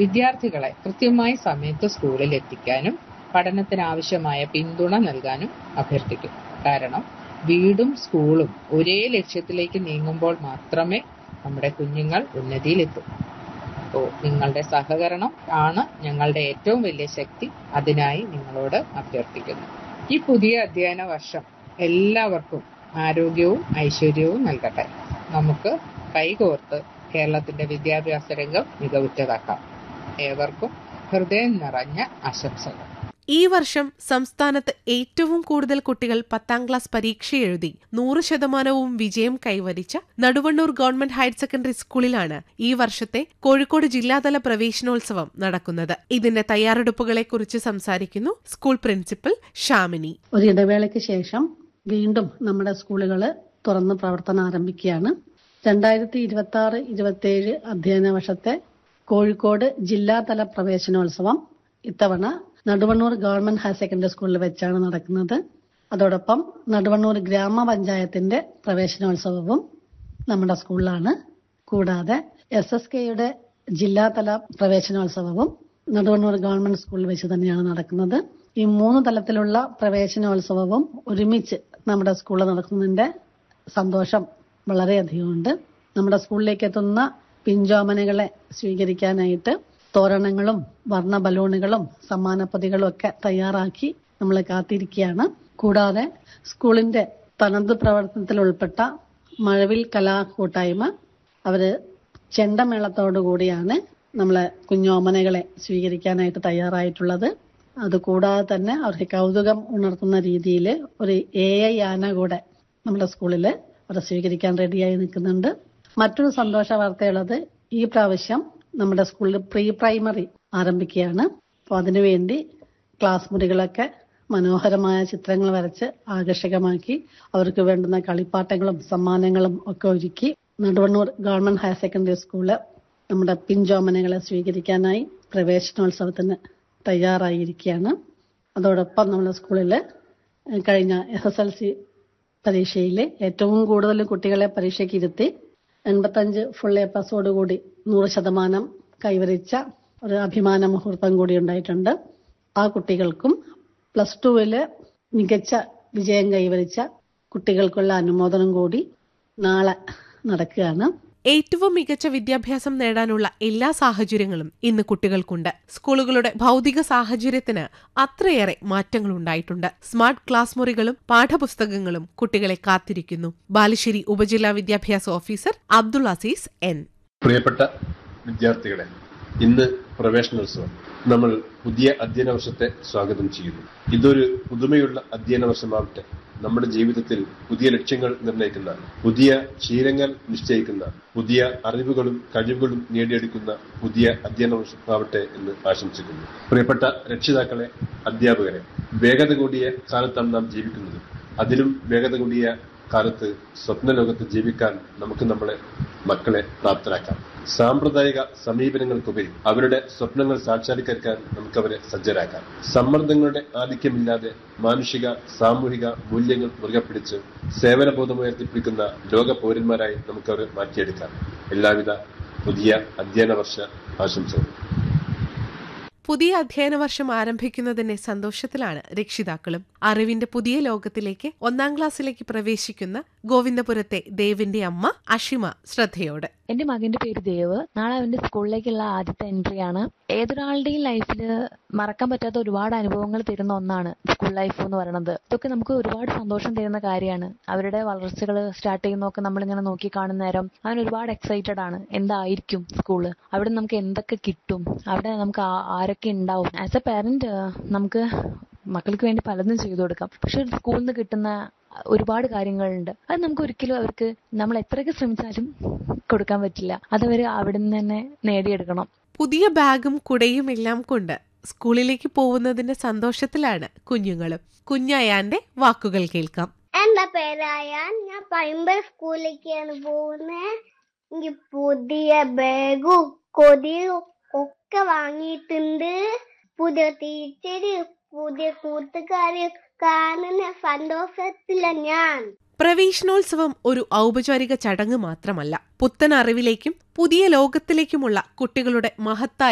വിദ്യാർത്ഥികളെ കൃത്യമായി സമയത്ത് സ്കൂളിൽ എത്തിക്കാനും പഠനത്തിനാവശ്യമായ പിന്തുണ നൽകാനും അഭ്യർത്ഥിക്കുന്നു കാരണം വീടും സ്കൂളും ഒരേ ലക്ഷ്യത്തിലേക്ക് നീങ്ങുമ്പോൾ മാത്രമേ നമ്മുടെ കുഞ്ഞുങ്ങൾ ഉന്നതിയിലെത്തൂ അപ്പോൾ നിങ്ങളുടെ സഹകരണം ആണ് ഞങ്ങളുടെ ഏറ്റവും വലിയ ശക്തി അതിനായി നിങ്ങളോട് അഭ്യർത്ഥിക്കുന്നു ഈ പുതിയ അധ്യയന വർഷം എല്ലാവർക്കും ആരോഗ്യവും ഐശ്വര്യവും നൽകട്ടെ നമുക്ക് കൈകോർത്ത് കേരളത്തിന്റെ വിദ്യാഭ്യാസ രംഗം മികവുറ്റതാക്കാം ഏവർക്കും ഹൃദയം നിറഞ്ഞ ആശംസകൾ ഈ വർഷം സംസ്ഥാനത്ത് ഏറ്റവും കൂടുതൽ കുട്ടികൾ പത്താം ക്ലാസ് പരീക്ഷ എഴുതി നൂറ് ശതമാനവും വിജയം കൈവരിച്ച നടുവണ്ണൂർ ഗവൺമെന്റ് ഹയർ സെക്കൻഡറി സ്കൂളിലാണ് ഈ വർഷത്തെ കോഴിക്കോട് ജില്ലാതല പ്രവേശനോത്സവം നടക്കുന്നത് ഇതിന്റെ തയ്യാറെടുപ്പുകളെക്കുറിച്ച് സംസാരിക്കുന്നു സ്കൂൾ പ്രിൻസിപ്പൽ ഷാമിനി ഒരു ഇടവേളയ്ക്ക് ശേഷം വീണ്ടും നമ്മുടെ സ്കൂളുകൾ തുറന്ന് പ്രവർത്തനം ആരംഭിക്കുകയാണ് രണ്ടായിരത്തി ഇരുപത്തി ആറ് ഇരുപത്തി ഏഴ് അധ്യയന വർഷത്തെ കോഴിക്കോട് ജില്ലാതല പ്രവേശനോത്സവം ഇത്തവണ നടുവണ്ണൂർ ഗവൺമെന്റ് ഹയർ സെക്കൻഡറി സ്കൂളിൽ വെച്ചാണ് നടക്കുന്നത് അതോടൊപ്പം നടുവണ്ണൂർ ഗ്രാമപഞ്ചായത്തിന്റെ പ്രവേശനോത്സവവും നമ്മുടെ സ്കൂളിലാണ് കൂടാതെ എസ് എസ് കെയുടെ ജില്ലാതല പ്രവേശനോത്സവവും നടുവണ്ണൂർ ഗവൺമെന്റ് സ്കൂളിൽ വെച്ച് തന്നെയാണ് നടക്കുന്നത് ഈ മൂന്ന് തലത്തിലുള്ള പ്രവേശനോത്സവവും ഒരുമിച്ച് നമ്മുടെ സ്കൂളിൽ നടക്കുന്നതിന്റെ സന്തോഷം വളരെയധികമുണ്ട് നമ്മുടെ സ്കൂളിലേക്ക് എത്തുന്ന പിഞ്ചോമനകളെ സ്വീകരിക്കാനായിട്ട് തോരണങ്ങളും വർണ്ണ ബലൂണുകളും സമ്മാനപ്പൊതികളും ഒക്കെ തയ്യാറാക്കി നമ്മൾ കാത്തിരിക്കുകയാണ് കൂടാതെ സ്കൂളിന്റെ തനത് പ്രവർത്തനത്തിൽ ഉൾപ്പെട്ട മഴവിൽ കലാ കൂട്ടായ്മ അവര് ചെണ്ടമേളത്തോടു കൂടിയാണ് നമ്മളെ കുഞ്ഞോമനകളെ സ്വീകരിക്കാനായിട്ട് തയ്യാറായിട്ടുള്ളത് അതുകൂടാതെ തന്നെ അവർക്ക് കൗതുകം ഉണർത്തുന്ന രീതിയിൽ ഒരു എ ഐ ആന കൂടെ നമ്മുടെ സ്കൂളിൽ അവരെ സ്വീകരിക്കാൻ റെഡിയായി നിൽക്കുന്നുണ്ട് മറ്റൊരു സന്തോഷ വാർത്തയുള്ളത് ഈ പ്രാവശ്യം നമ്മുടെ സ്കൂളിൽ പ്രീ പ്രൈമറി ആരംഭിക്കുകയാണ് അപ്പോൾ അതിനുവേണ്ടി ക്ലാസ് മുറികളൊക്കെ മനോഹരമായ ചിത്രങ്ങൾ വരച്ച് ആകർഷകമാക്കി അവർക്ക് വേണ്ടുന്ന കളിപ്പാട്ടങ്ങളും സമ്മാനങ്ങളും ഒക്കെ ഒരുക്കി Naduvannur government higher secondary school നമ്മുടെ പിഞ്ചോമനകളെ സ്വീകരിക്കാനായി പ്രവേശനോത്സവത്തിന് തയ്യാറായിരിക്കുകയാണ് അതോടൊപ്പം നമ്മുടെ സ്കൂളിൽ കഴിഞ്ഞ എസ് എസ് എൽ സി പരീക്ഷയിൽ ഏറ്റവും കൂടുതൽ കുട്ടികളെ പരീക്ഷയ്ക്ക് ഇരുത്തി എൺപത്തഞ്ച് ഫുൾ എ പ്ലസോടുകൂടി നൂറ് ശതമാനം കൈവരിച്ച ഒരു അഭിമാന മുഹൂർത്തം കൂടി ഉണ്ടായിട്ടുണ്ട് ആ കുട്ടികൾക്കും പ്ലസ് ടുവില് മികച്ച വിജയം കൈവരിച്ച കുട്ടികൾക്കുള്ള അനുമോദനം കൂടി നാളെ നടക്കുകയാണ് ഏറ്റവും മികച്ച വിദ്യാഭ്യാസം നേടാനുള്ള എല്ലാ സാഹചര്യങ്ങളും ഇന്ന് കുട്ടികൾക്കുണ്ട് സ്കൂളുകളുടെ ഭൗതിക സാഹചര്യത്തിന് അത്രയേറെ മാറ്റങ്ങൾ ഉണ്ടായിട്ടുണ്ട് സ്മാർട്ട് ക്ലാസ് മുറികളും പാഠപുസ്തകങ്ങളും കുട്ടികളെ കാത്തിരിക്കുന്നു ബാലുശ്ശേരി ഉപജില്ലാ വിദ്യാഭ്യാസ ഓഫീസർ അബ്ദുൾ അസീസ് എൻ പ്രിയപ്പെട്ട വിദ്യാർത്ഥികളെ ഇന്ന് പ്രവേശനോത്സവം നമ്മൾ പുതിയ അധ്യയന വർഷത്തെ സ്വാഗതം ചെയ്യുന്നു ഇതൊരു പുതുമയുള്ള അധ്യയന വർഷമാവട്ടെ നമ്മുടെ ജീവിതത്തിൽ പുതിയ ലക്ഷ്യങ്ങൾ നിർണ്ണയിക്കുന്ന പുതിയ ശീലങ്ങൾ നിശ്ചയിക്കുന്ന പുതിയ അറിവുകളും കഴിവുകളും നേടിയെടുക്കുന്ന പുതിയ അധ്യയന വർഷമാവട്ടെ എന്ന് ആശംസിക്കുന്നു പ്രിയപ്പെട്ട രക്ഷിതാക്കളെ അധ്യാപകരെ വേഗത കൂടിയ കാലത്താണ് നാം ജീവിക്കുന്നത് അതിലും വേഗത കൂടിയ കാലത്ത് സ്വപ്ന ലോകത്ത് ജീവിക്കാൻ നമുക്ക് നമ്മളെ മക്കളെ പ്രാപ്തരാക്കാം സാമ്പ്രദായിക സമീപനങ്ങൾക്കുപരി അവരുടെ സ്വപ്നങ്ങൾ സാക്ഷാത്കരിക്കാൻ നമുക്ക് അവരെ സജ്ജരാക്കാം സമ്മർദ്ദങ്ങളുടെ ആധിക്യമില്ലാതെ മാനുഷിക സാമൂഹിക മൂല്യങ്ങൾ മുറുകെ പിടിച്ച് സേവനബോധം ഉയർത്തിപ്പിടിക്കുന്ന ലോക പൗരന്മാരായി നമുക്ക് അവരെ മാറ്റിയെടുക്കാം എല്ലാവിധ പുതിയ അധ്യയന വർഷ ആശംസകൾ പുതിയ അധ്യയന വർഷം ആരംഭിക്കുന്നതിന്റെ സന്തോഷത്തിലാണ് രക്ഷിതാക്കളും അറിവിന്റെ പുതിയ ലോകത്തിലേക്ക് ഒന്നാം ക്ലാസ്സിലേക്ക് പ്രവേശിക്കുന്ന ഗോവിന്ദപുരത്തെ ദേവിന്റെ അമ്മ അഷിമ ശ്രദ്ധയോടെ എന്റെ മകന്റെ പേര് ദേവ് നാളെ അവന്റെ സ്കൂളിലേക്കുള്ള ആദ്യത്തെ എൻട്രി ആണ് ഏതൊരാളുടെയും ലൈഫിൽ മറക്കാൻ പറ്റാത്ത ഒരുപാട് അനുഭവങ്ങൾ തരുന്ന ഒന്നാണ് സ്കൂൾ ലൈഫ് എന്ന് പറയുന്നത് ഇതൊക്കെ നമുക്ക് ഒരുപാട് സന്തോഷം തരുന്ന കാര്യമാണ് അവരുടെ വളർച്ചകൾ സ്റ്റാർട്ട് ചെയ്യുന്നതൊക്കെ നമ്മളിങ്ങനെ നോക്കി കാണുന്ന നേരം അവൻ ഒരുപാട് എക്സൈറ്റഡ് ആണ് എന്തായിരിക്കും സ്കൂള് അവിടെ നമുക്ക് എന്തൊക്കെ കിട്ടും അവിടെ നമുക്ക് ആ- ആരൊക്കെ ഉണ്ടാവും ആസ് എ പാരന്റ് നമുക്ക് മക്കൾക്ക് വേണ്ടി പലതും ചെയ്തു കൊടുക്കാം പക്ഷെ ഒരു സ്കൂളിൽ നിന്ന് കിട്ടുന്ന ഒരുപാട് കാര്യങ്ങളുണ്ട് അത് നമുക്ക് ഒരിക്കലും അവർക്ക് നമ്മൾ എത്രയൊക്കെ ശ്രമിച്ചാലും കൊടുക്കാൻ പറ്റില്ല അതവര് അവിടെ നിന്ന് തന്നെ നേടിയെടുക്കണം പുതിയ ബാഗും കുടയും എല്ലാം കൊണ്ട് സ്കൂളിലേക്ക് പോകുന്നതിന്റെ സന്തോഷത്തിലാണ് കുഞ്ഞുങ്ങളും കുഞ്ഞയാന്റെ വാക്കുകൾ കേൾക്കാം എന്റെ പേരായ ഞാൻ പൈമ്പ സ്കൂളിലേക്കാണ് പോകുന്നത് എനിക്ക് പുതിയ ബാഗും കൊതിയും ഒക്കെ വാങ്ങിയിട്ടുണ്ട് പുതിയ ടീച്ചര് പുതിയ കൂട്ടുകാര് കാണുന്ന സന്തോഷത്തില ഞാൻ പ്രവേശനോത്സവം ഒരു ഔപചാരിക ചടങ്ങ് മാത്രമല്ല പുത്തൻ അറിവിലേക്കും പുതിയ ലോകത്തിലേക്കുമുള്ള കുട്ടികളുടെ മഹത്തായ